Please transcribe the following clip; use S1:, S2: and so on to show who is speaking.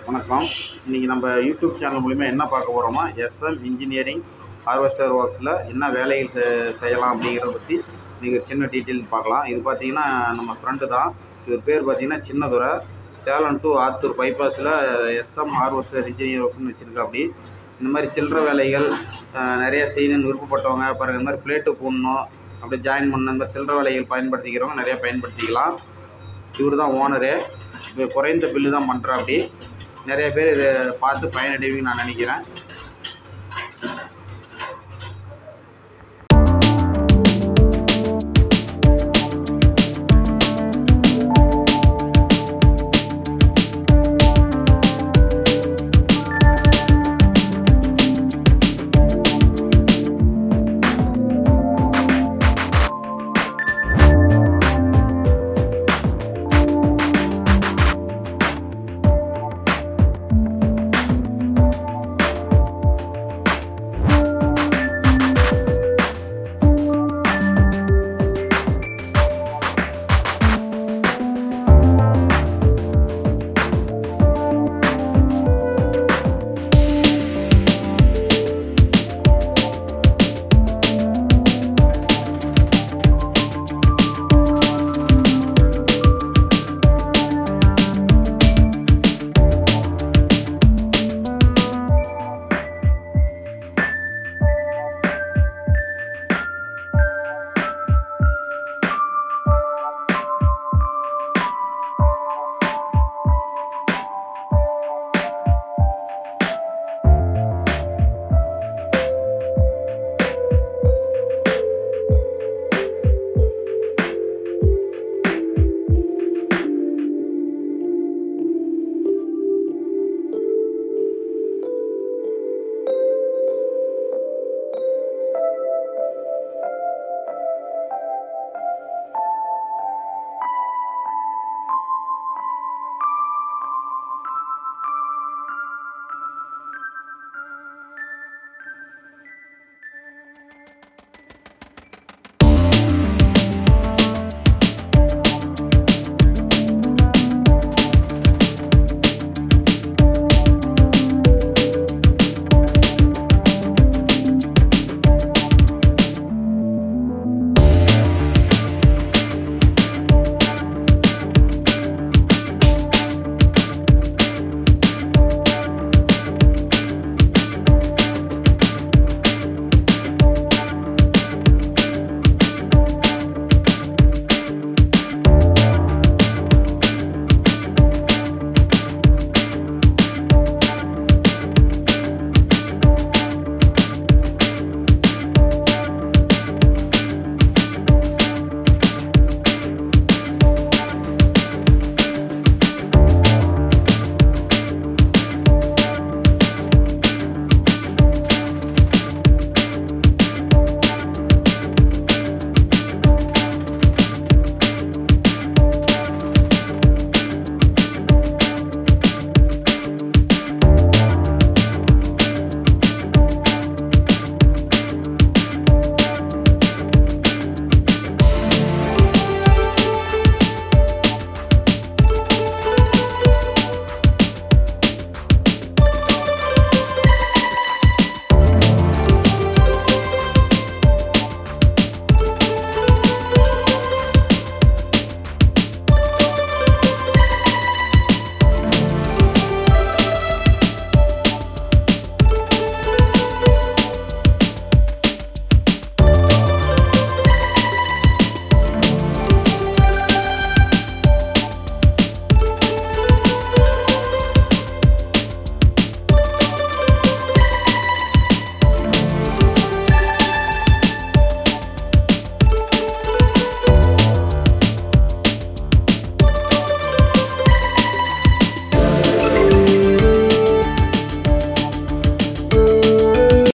S1: வணக்கம் இன்றைக்கி நம்ம யூடியூப் சேனல் மூலிமா என்ன பார்க்க போகிறோமா எஸ்எம் இன்ஜினியரிங் ஹார்வெஸ்டர் ஒர்க்ஸில் என்ன வேலைகள் செ- செய்யலாம் அப்படிங்கிறத பற்றி நீங்கள் ஒரு சின்ன டீட்டெயில் பார்க்கலாம் இது பார்த்தீங்கன்னா நம்ம ஃப்ரெண்டு தான் இவர் பேர் பார்த்தீங்கன்னா சின்னதுரை சேலம் டு ஆத்தூர் பைபாஸில் எஸ்எம் ஹார்வெஸ்டர் இன்ஜினியர் ஒர்க்ஸ்னு வச்சுருக்கா அப்படி இந்த மாதிரி சில்லற வேலைகள் அஹ், நிறைய செய்யணும்னு விருப்பப்பட்டவங்க பாருங்கள் இந்த மாதிரி பிளேட்டு போடணும் அப்படி ஜாயின் பண்ண இந்த மாதிரி சில்லற வேலைகள் பயன்படுத்திக்கிறவங்க நிறைய பயன்படுத்திக்கலாம் இவர் தான் ஓனரு இப்போ குறைந்த பில்லு தான் பண்ணுறா அப்படி நிறைய பேர் இதை பார்த்து பயனடைவீங்கன்னு நான் நினைக்கிறேன்